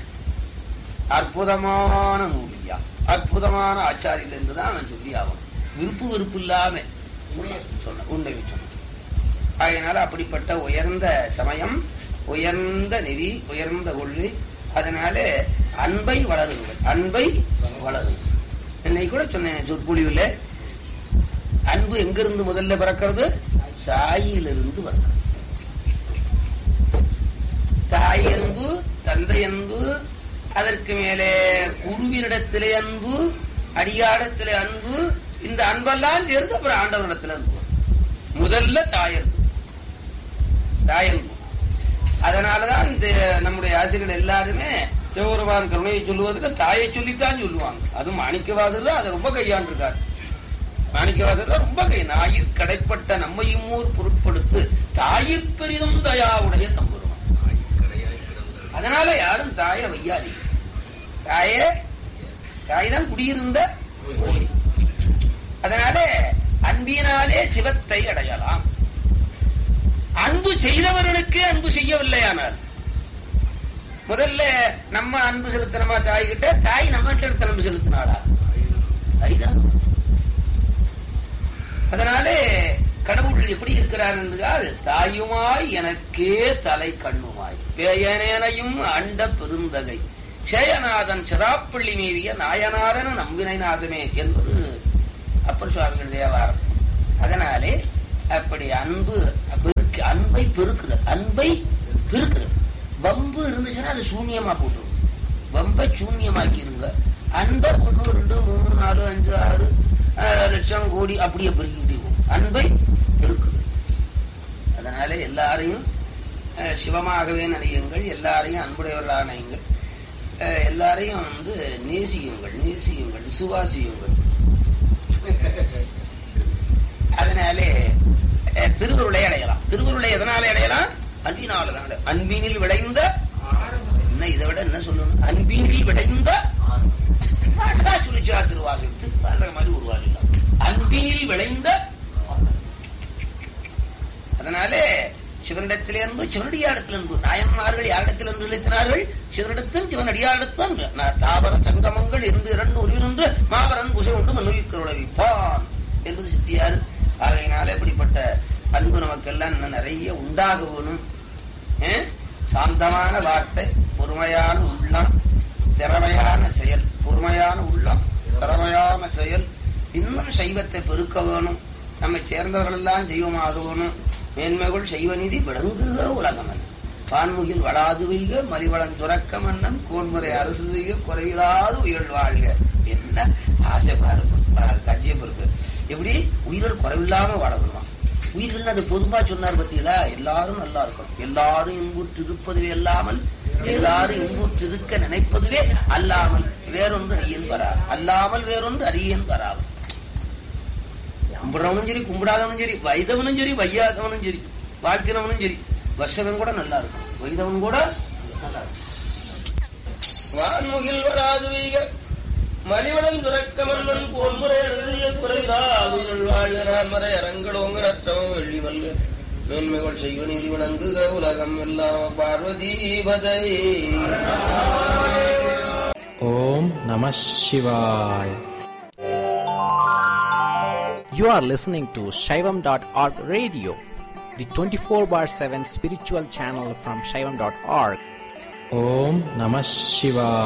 அற்புதமான நூலியா அற்புதமான ஆச்சாரியர் என்றுதான் அவன் சொல்லி ஆகணும் விருப்பு வெறுப்பு இல்லாம சொன்ன உண்மை சொன்ன அதனால அப்படிப்பட்ட உயர்ந்த சமயம் உயர்ந்த நெறி உயர்ந்த கொள்கை அதனால அன்பை வளருங்கள் அன்பை வளருங்கள் என்னை கூட சொன்னேன் சொற்பொழிவுல அன்பு எங்கிருந்து முதல்ல பிறக்கிறது தாயிலிருந்து வருகிறது தாய் அன்பு தந்தை அன்பு அதற்கு மேலே குருவினிடத்திலே அன்பு அடியாடத்திலே அன்பு இந்த அன்பெல்லாம் சேர்ந்து அப்புறம் ஆண்டவரிடத்துல அன்பு முதல்ல தாயன்பு தாயன்பு அதனாலதான் இந்த நம்முடைய ஆசிரியர்கள் எல்லாருமே சிவபெருமான் கருணையை சொல்லுவதற்கு தாயை சொல்லித்தான் சொல்லுவாங்க அதுவும் மாணிக்கவாசர் தான் அதை ரொம்ப கையாண்டிருக்காரு மாணிக்கவாசர் தான் ரொம்ப கை நாயிற் கடைப்பட்ட நம்மையும் ஊர் பொருட்படுத்து தாயிற் பெரிதும் தயாவுடைய தம்புருவான் அதனால யாரும் தாயை வையாதி தாயே தாய் தான் குடியிருந்த கோயில். அதனால அன்பினாலே சிவத்தை அடையலாம் அன்பு செய்தவர்களுக்கு அன்பு செய்யவில்லையானால் முதல்ல நம்ம அன்பு செலுத்தணுமா தாய் கிட்ட தாய் நம்ம கிட்ட அன்பு செலுத்தினாளா தாய்தான் அதனாலே கடவுள் எப்படி இருக்கிறார் என்றால் தாயுமாய் எனக்கே தலை கண்ணுமாய் பேயனேனையும் அண்ட பெருந்தகை சேயநாதன் சிராப்பள்ளி மேவிய நாயனாரன நம்பினை நாசமே என்பது அப்பர் சுவாமிகள் தேவாரம் அதனாலே அப்படி அன்பு பெருக்கு அன்பை பெருக்குதல் அன்பை பெருக்குதல் வம்பு இருந்துச்சுன்னா அது சூன்யமா போட்டுரும் வம்பை சூன்யமாக்கிருங்க அன்பை ஒன்று ரெண்டு மூணு நாலு அஞ்சு ஆறு அஹ், லட்சம் கோடி அப்படியே பெருக்கிட்டே போகும் அன்பை பெருக்குது அதனாலே எல்லாரையும் அஹ், சிவமாகவே நினையுங்கள் எல்லாரையும் அன்புடையவர்களாக நினையுங்கள் அஹ், எல்லாரையும் வந்து நேசியுங்கள் நேசியுங்கள் விசுவாசியுங்கள் அதனாலே அஹ், திருவருளை அடையலாம் திருவருளை எதனால அடையலாம் அன்பினால தான் அடையலாம். அன்பினில் விளைந்த என்ன இதை விட என்ன சொல்லணும் அன்பினில் விளைந்த அழகா சொல்லிச்சா திருவாகு திருவாளர் மாதிரி உருவாகலாம் அன்பினில் விளைந்த அதனாலே சிவனிடத்திலே அன்பு சிவனடியாரிடத்தில் அன்பு நாயன்மார்கள் யாரிடத்தில் அன்பு செலுத்தினார்கள் சிவனிடத்தும் சிவனடியாரிடத்தும் நான் தாவர சங்கமங்கள் இருந்து இரண்டு உருவினின்று மாபரன் புசை உண்டு மனுவிக்கருளவிப்பான் என்பது சித்தியார் ஆகையினால இப்படிப்பட்ட அன்பு நமக்கெல்லாம் இன்னும் நிறைய உண்டாக வேணும் ஏன்? சாந்தமான வார்த்தை பொறுமையான உள்ளம் திறமையான செயல் பொறுமையான உள்ளம் திறமையான செயல் இன்னும் சைவத்தை பெருக்க வேணும் நம்மை சேர்ந்தவர்கள் எல்லாம் செய்வமாக வேணும் மேன்மைகள் செய்வ நிதி விளங்குக உலகமன் பான்முகில் வளாது வைக மலிவளன் துறக்க மன்னன் கோன்முறை அரசு செய்ய குறைவிலாது உயிர் வாழ்க என்ன ஆசை பாருங்க கட்சியம் இருக்கு எப்படி உயிர்கள் குறைவில்லாம வாழ வருவான் உயிர்கள் அது பொதுவா சொன்னார் பத்தீங்களா எல்லாரும் நல்லா இருக்கணும் எல்லாரும் இன்புற்றிருப்பதுவே அல்லாமல் எல்லாரும் இன்புற்றிருக்க நினைப்பதுவே அல்லாமல் வேறொன்று அறியன் வரா அல்லாமல் வேறொன்று அறியன் வராமல் கும்பிடுறவனும் சரி கும்பிடாதவனும் சரி வைதவனும் சரி வையாதவனும் சரி வாழ்க்கிறவனும் சரி வருஷவன் கூட நல்லா இருக்கும் வைதவன் கூட நல்லா இருக்கும் வான்முகில் வராது வைக மலிவளம் துறக்க மன்னன் போன்முறை எழுதிய குறைதா உயிர்கள் வாழ்கிறார் மறை அரங்களோங்க ரத்தம் வெள்ளி மல்க மேன்மைகள் செய்வ நீதி வணங்குக உலகம் எல்லாம் பார்வதி பதை Om Namah Shivaya. You are listening to Shaivam.org radio, the 24 bar 7 spiritual channel from Shaivam.org. Om Namah Shivaya.